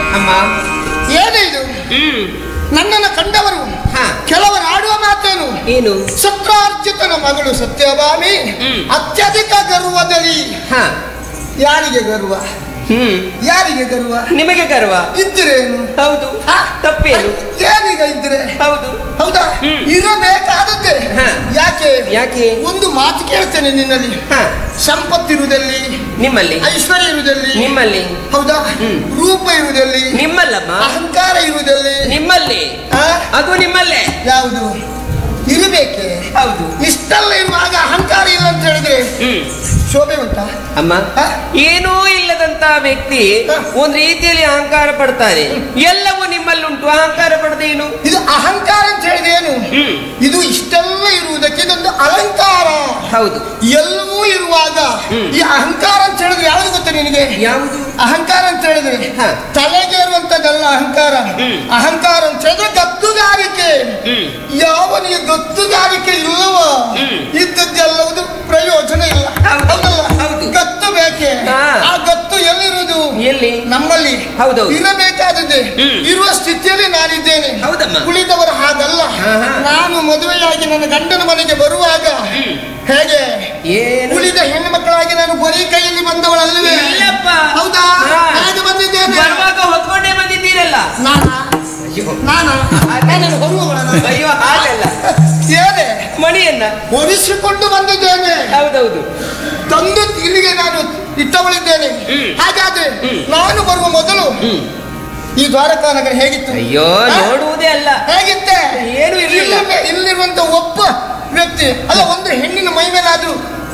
ಅಮ್ಮ ಏನೇ ಇದು ಹ್ಮ್ ನನ್ನನ್ನು ಕಂಡವರು ಹಾ. ಕೆಲವರು ಆಡುವ ಮಾತೇನು ಏನು ಸತ್ರಾರ್ಜಿತನ ಮಗಳು ಸತ್ಯಭಾಮಿ ಹ್ಮ್. ಅತ್ಯಧಿಕ ಗರ್ವದಲ್ಲಿ ಹಾ ಯಾರಿಗೆ ಗರ್ವ ಹ್ಮ್ ಯಾರಿಗೆ ಗರ್ವ ನಿಮಗೆ ಗರ್ವ ಇದ್ರೇನು ಹೌದು ಹಾ? ತಪ್ಪೇನು ಏನೀಗ ಇದ್ರೆ ಹೌದು ಹೌದಾ ಹ್ಮ್. ಇರಬೇಕಾದದ್ದೇ ಹಾ. ಯಾಕೆ ಯಾಕೆ ಒಂದು ಮಾತು ಕೇಳ್ತೇನೆ ನಿನ್ನಲ್ಲಿ ಹಾ ಸಂಪತ್ತಿರುವುದಲ್ಲಿ ನಿಮ್ಮಲ್ಲಿ ಐಶ್ವರ್ಯ ಇರುವುದಲ್ಲಿ ನಿಮ್ಮಲ್ಲಿ ಹೌದಾ ಹ್ಮ್. ರೂಪ ಇರುವುದಲ್ಲಿ ನಿಮ್ಮಲ್ಲಮ್ಮ ಅಹಂಕಾರ ಇರುವುದಲ್ಲಿ ನಿಮ್ಮಲ್ಲಿ ಆ? ಅದು ನಿಮ್ಮಲ್ಲೇ ಯಾವುದು ಇರಬೇಕೆ ಹೌದು ಇಷ್ಟೆಲ್ಲ ಇರುವಾಗ ಅಹಂಕಾರ ಇಲ್ಲ ಅಂತ ಹೇಳಿದ್ರೆ ಹ್ಮ್ ಶೋಭೆ ಉಂಟಾ ಅಮ್ಮ ಹಾ? ಏನೂ ಇಲ್ಲದಂತ ವ್ಯಕ್ತಿ ಹಾ. ಒಂದ್ ರೀತಿಯಲ್ಲಿ ಅಹಂಕಾರ ಪಡ್ತಾರೆ ಎಲ್ಲವೂ ನಿಮ್ಮಲ್ಲುಂಟು ಅಹಂಕಾರ ಪಡೆದೇನು ಇದು ಅಹಂಕಾರ ಅಂತ ಹೇಳಿದ್ರೆ ಏನು ಹ್ಮ್ ಇದು ಇಷ್ಟೆಲ್ಲ ಇರುವುದಕ್ಕೆ ಇದೊಂದು ಅಲಂಕಾರ ಹೌದು ಎಲ್ಲವೂ ಇರುವಾಗ ಹ್ಮ್. ಈ ಅಹಂಕಾರ ಅಂತ ಹೇಳಿದ್ರೆ ಯಾವುದು ಗೊತ್ತಾ ನಿನಗೆ ಯಾವುದು ಅಹಂಕಾರ ಅಂತ ಹೇಳಿದ್ರೆ ಹಾ. ತಲೆಗೆ ಇರುವಂತದ್ದಲ್ಲ ಅಹಂಕಾರ ಹ್ಮ್. ಅಹಂಕಾರ ಅಂತ ಹೇಳಿದ್ರೆ ಗತ್ತುಗಾರಿಕೆ ಹ್ಮ್ ಯಾವನಿಗೆ ಗತ್ತುಗಾರಿಕೆ ಇಲ್ಲವೋ ಹ್ಮ್. ಇದ್ದದ್ದೆಲ್ಲವುದು ಪ್ರಯೋಜನ ಇಲ್ಲ ಹೌದು. ಹೌದಲ್ಲ? ಹೌದು. ಗತ್ತು ಬೇಕೆ ಹಾ. ಆ ಗತ್ತು ಎಲ್ಲಿರುವುದು ಎಲ್ಲಿ ನಮ್ಮಲ್ಲಿ ಹೌದೌದು. ಇರಬೇಕಾದದ್ದೇ ಹ್ಮ್. ಇರುವ ಸ್ಥಿತಿಯಲ್ಲಿ ನಾನಿದ್ದೇನೆ ಹೌದಮ್ಮ. ಉಳಿದವರು ಹಾಗಲ್ಲ ಹಾ, ಹಾ. ನಾನು ಮದುವೆಯಾಗಿ ನನ್ನ ಗಂಡನ ಮನೆಗೆ ಬರುವಾಗ ಹ್ಮ್. ಹೇಗೆ ಏನು ಉಳಿದ ಹೆಣ್ಣು ಮಕ್ಕಳಾಗಿ ನಾನು ಬರೀ ಕೈಯಲ್ಲಿ ಬಂದವಳಲ್ಲವೇ ಇಲ್ಲಪ್ಪ ಹೌದಾ ಹಾ. ಹೇಗೆ ಬಂದಿದ್ದೇನೆ ಬರುವಾಗ ಹೊತ್ಕೊಂಡೇ ಬಂದಿದ್ದೀರಲ್ಲ ನಾನಾ ಅಯ್ಯೋ ನಾನಾ ನಾನು ಹೊರುವವಳ ನಾನು. ಅಯ್ಯೋ ಹಾಗಲ್ಲ ಏನೇ ಮಣಿಯನ್ನ ಒರೆಸಿಕೊಂಡು ಬಂದಿದ್ದೇನೆ ಹೌದೌದು ತಂದು ಇಲ್ಲಿಗೆ ನಾನು ಇಟ್ಟವಳಿದ್ದೇನೆ ಹ್ಮ್. ಹಾಗಾದ್ರೆ ಹ್ಮ್. ನಾನು ಬರುವ ಮೊದಲು ಹ್ಮ್ ಈ ದ್ವಾರಕಾ ನಗರ ಹೇಗಿತ್ತು ಅಯ್ಯೋ ಹಾ? ನೋಡುವುದೇ ಅಲ್ಲ ಹೇಗಿತ್ತೆ ಏನೂ ಇರ್ಲಿಲ್ಲ. ಇಲ್ಲಿ- ಇಲ್ಲಿರುವಂತ ಒಬ್ಬ ವ್ಯಕ್ತಿ ಅಲ್ಲ ಒಂದು ಹೆಣ್ಣಿನ ಮೈ ಮೇಲಾದ್ರೂ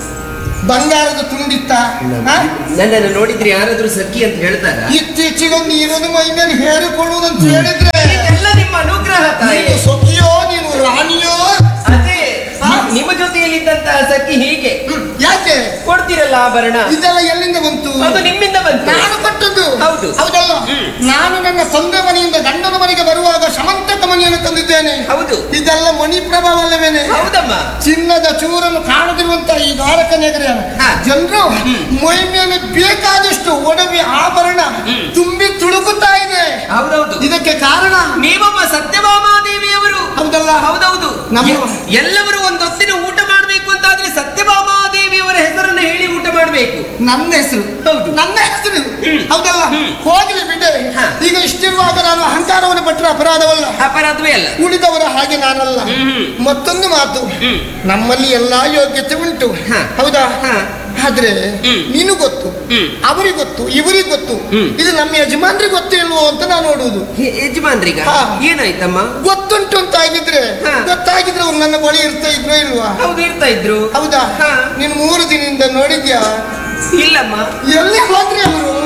ಬಂಗಾರದ ತುಂಡಿತ್ತ ಹಾ? ನನ್ನನ್ನು ನೋಡಿದ್ರೆ ಯಾರಾದ್ರೂ ಸಖಿ ಅಂತ ಹೇಳ್ತಾರ ಇತ್ತೀಚೆಗೆ ನೀರನ್ನು ಮೈ ಮೇಲೆ ಹೇರಿಕೊಳ್ಳುವುದಂತ ಹೇಳಿದ್ರೆ ಇದೆಲ್ಲ ನಿಮ್ಮ ಅನುಗ್ರಹ ತಾಯಿ ನೀನು ಸೊಕಿಯೋ ನೀನು ರಾಣಿಯೋ ಅದೇ ಹಾ? ನಿಮ್ಮ ಜೊತೆಯಲ್ಲಿದ್ದಂತಹ ಸಖಿ ಹೀಗೆ ಹ್ಮ್. ಯಾಕೆ ಕೊಡ್ತಿರಲ್ಲ ಆಭರಣ ಇದೆಲ್ಲ ಎಲ್ಲಿಂದ ಬಂತು ಅದು ನಿಮ್ಮಿಂದ ಬಂತು ನಾನು ಕೊಟ್ಟದ್ದು ಹೌದು. ಹೌದಲ್ಲ ಹ್ಮ್. ನಾನು ನನ್ನ ತಂದೆ ಮನೆಯಿಂದ ಗಂಡನ ಮನೆಗೆ ಬರುವಾಗ ಸಮಂತಕ ಮನೆಯನ್ನು ತಂದಿದ್ದೇನೆ ಹೌದು ಇದೆಲ್ಲ ಮಣಿಪ್ರಭಾವಲ್ಲವೇನೆ ಹೌದಮ್ಮ ಚಿನ್ನದ ಚೂರನ್ನು ಕಾಣದಿರುವಂತ ಈ ದ್ವಾರಕ ನಗರ ಹಾ. ಜನರು ಮೈ ಮೇಲೆ ಬೇಕಾದಷ್ಟು ಒಡವೆ ಆಭರಣ ಹ್ಮ್. ತುಂಬಿ ತುಳುಕುತ್ತಾ ಇದೆ ಹೌದೌದು ಇದಕ್ಕೆ ಕಾರಣ ನೀವಮ್ಮ ಸತ್ಯಭಾಮಾದೇವಿಯವರು ಹೌದಲ್ಲ ಹೌದೌದು ನಮ್ಮ- ಎ- ಎಲ್ಲವರು ಒಂದೊತ್ತಿನ ಊಟ ಮಾಡಬೇಕು ಅಂತಾದ್ರೆ ಸತ್ಯಭಾಮಾದೇವಿಯವರ ಹೆಸರನ್ನು ಹೇಳಿ ಊಟ ಮಾಡಬೇಕು ನನ್ನ ಹೆಸರು ಹೌದು. ನನ್ನ ಹೆಸರು ಹ್ಮ್. ಹೌದಲ್ಲ ಹ್ಮ್. ಹೋಗಲಿ ಬಿಟ್ಟೆ ಹಾ. ಈಗ ಇಷ್ಟಿರುವಾಗ ನಾನು ಅಹಂಕಾರವನ್ನು ಪಟ್ಟರೆ ಅಪರಾಧವಲ್ಲ ಅಪರಾಧವೇ ಅಲ್ಲ ಉಳಿದವರ ಹಾಗೆ ನಾನಲ್ಲ ಹ್ಮ್. ಮತ್ತೊಂದು ಮಾತು ಹ್ಮ್. ನಮ್ಮಲ್ಲಿ ಎಲ್ಲಾ ಯೋಗ್ಯತೆ ಉಂಟು ಹಾ. ಹೌದಾ ಹಾ. ಆದ್ರೆ ಹ್ಮ್. ನೀನು ಗೊತ್ತು ಹ್ಮ್. ಅವರಿಗೆ ಗೊತ್ತು ಇವರಿಗೆ ಗೊತ್ತು ಹ್ಮ್. ಇದು ನಮ್ಮ ಯಜಮಾನ್ರಿಗೆ ಗೊತ್ತು ಇಲ್ವೋ ಅಂತ ನಾನು ನೋಡುವುದು ಯೆ- ಯಜಮಾನ್ರಿಗ ಹಾ. ಏನಾಯ್ತಮ್ಮ ಗೊತ್ತುಂಟು ಅಂತ ಆಗಿದ್ರೆ ಹಾ. ಗೊತ್ತಾಗಿದ್ರೆ ಅವ್ರು ನನ್ನ ಬಳಿ ಇರ್ತಾ ಇದ್ರೋ ಇಲ್ವಾ ಹೌದು ಇರ್ತಾ ಇದ್ರು ಹೌದಾ ಹಾ. ನೀನು ಮೂರು ದಿನದಿಂದ ನೋಡಿದ್ಯಾ ಇಲ್ಲಮ್ಮ ಎಲ್ಲಿ ಹೋದ್ರಿ ಅವರು